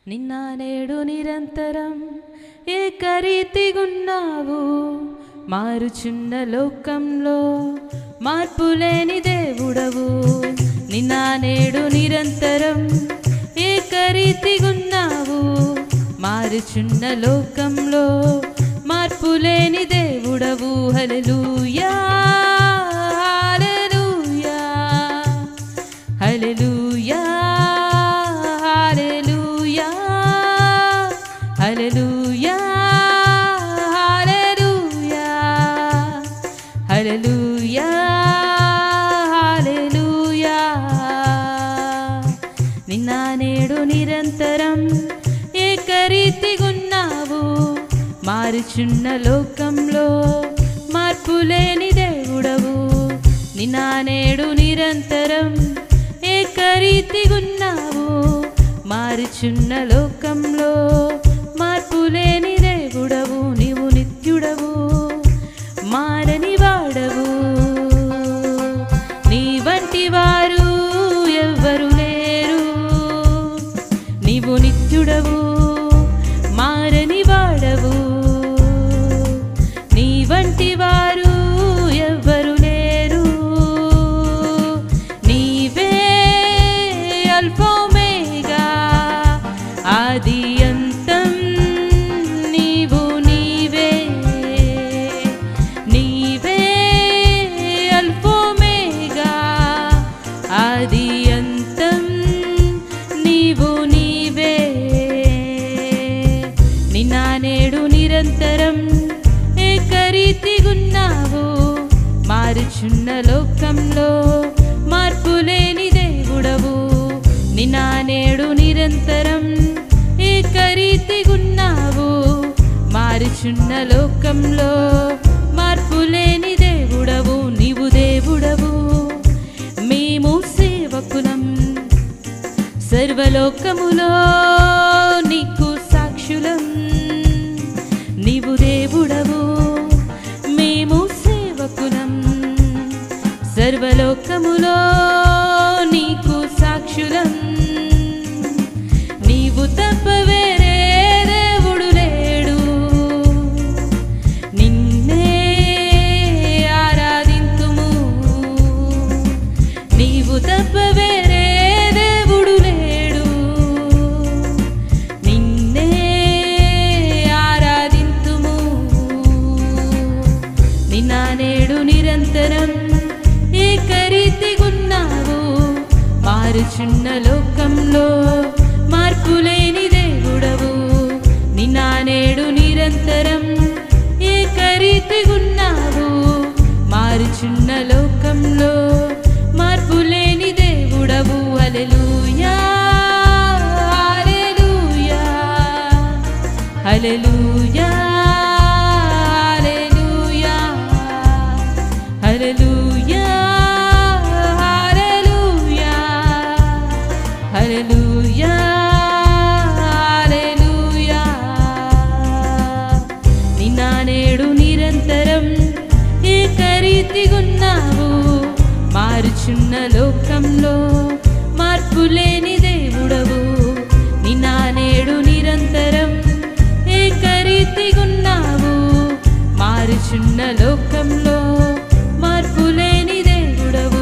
నిన్న నేడు నిరంతరం ఏకరీతిగున్నావు మారుచున్న లోకంలో మార్పులేని దేవుడవు నిన్న నేడు నిరంతరం ఏకరీతిగున్నావు మారుచున్న లోకంలో మార్పులేని దేవుడవు హల్లెలూయా హల్లెలూయా హల్లెలూయా హల్లెలూయా హల్లెలూయా హల్లెలూయా హల్లెలూయా హల్లెలూయా నిన్న నేడు నిరంతరం ఏకరీతిగున్నావు మారుచున్న లోకంలో మార్పులేని దేవుడవు నిన్న నేడు నిరంతరం ఏకరీతిగున్నావు మారుచున్న లోకంలో మార్పులేని దేవుడవు నీవు నిత్యుడవు మారని వాడవు నీ వంటి వారు ఎవ్వరు లేరు నీవు నిత్యుడవు మారని వాడవు నీ వంటి వారు ఎవ్వరు లేరు నీవే అల్ఫోమేగా ఆది అంతం నీవు నీవే నీవే అల్ఫోమేగా ఆది అంతం నీవు నీవే నిన్న నేడు నిరంతరం ఏకరీతిగున్నావు మారుచున్న లోకంలో మార్పులేని దేవుడవు నిన్న నేడు నిరంతరం ఏకరీతిగున్నావు మారుచున్న లోకంలో మార్పులేని దేవుడవు నీవు దేవుడవు మేము సేవకులం సర్వలోకములో నీకు సాక్షులం నీవు దేవుడవు మేము సేవకులం సర్వలోకములో నీకు సాక్షులం నీవు తప్ప వేరే దేవుడు లేడు నిన్నే ఆరాధింతుము నీవు తప్ప వేరే దేవుడు లేడు నిన్నే ఆరాధింతుము నిన్న నేడు నిరంతరం ఏకరీతిగున్నావు మారుచున్న లోకంలో మార్పులేని దేవుడవు నిన్న నేడు నిరంతరం ఏకరీతిగున్నావు మారుచున్న లోకంలో మార్పులేని దేవుడవు హల్లెలూయా హల్లెలూయా హల్లెలూయా హల్లెలూయా హల్లెలూయా హల్లెలూయా హల్లెలూయా హల్లెలూయా నిన్న నేడు నిరంతరం ఏకరీతిగున్నావు మారుచున్న లోకంలో మార్పులేని దేవుడవు నిన్న నేడు నిరంతరం ఏకరీతిగున్నావు మారుచున్న లోకంలో మార్పులేని దేవుడవు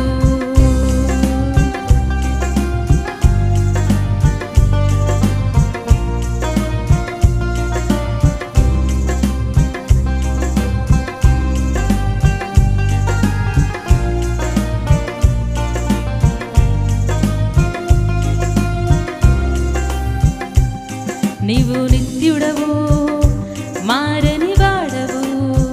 నీవు నిత్యుడవు మారని వాడవు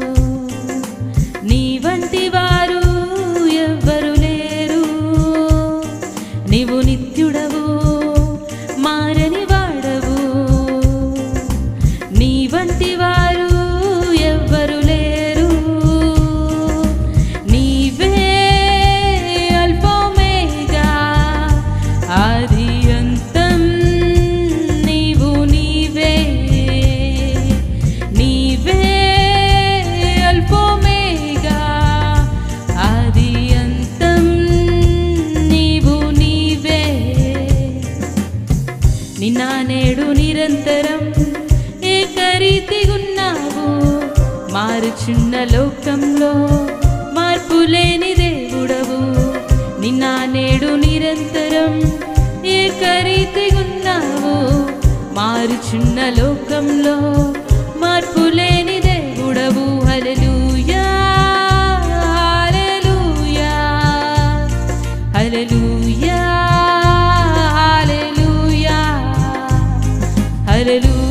నీ వంటి వారు ఎవ్వరు లేరు నీవు నిత్యుడవు మారని వాడవు నీ వంటి వారు ఎవ్వరు లేరు నీవే అల్పమేగా ఆది అంతం నీవు నీవే నేడు నిరంతరం ఏకరీతిగున్నావు మారుచున్న లోకంలో మార్పు లేని దేవుడవు నిన్న నేడు నిరంతరం ఏకరీతిగున్నావు మారుచున్న లోకంలో మార్పు లేని దేవుడవు హల్లెలూయా హల్లెలూయా హల్లెలూయా హల్లెలూయా హల్లెలూయా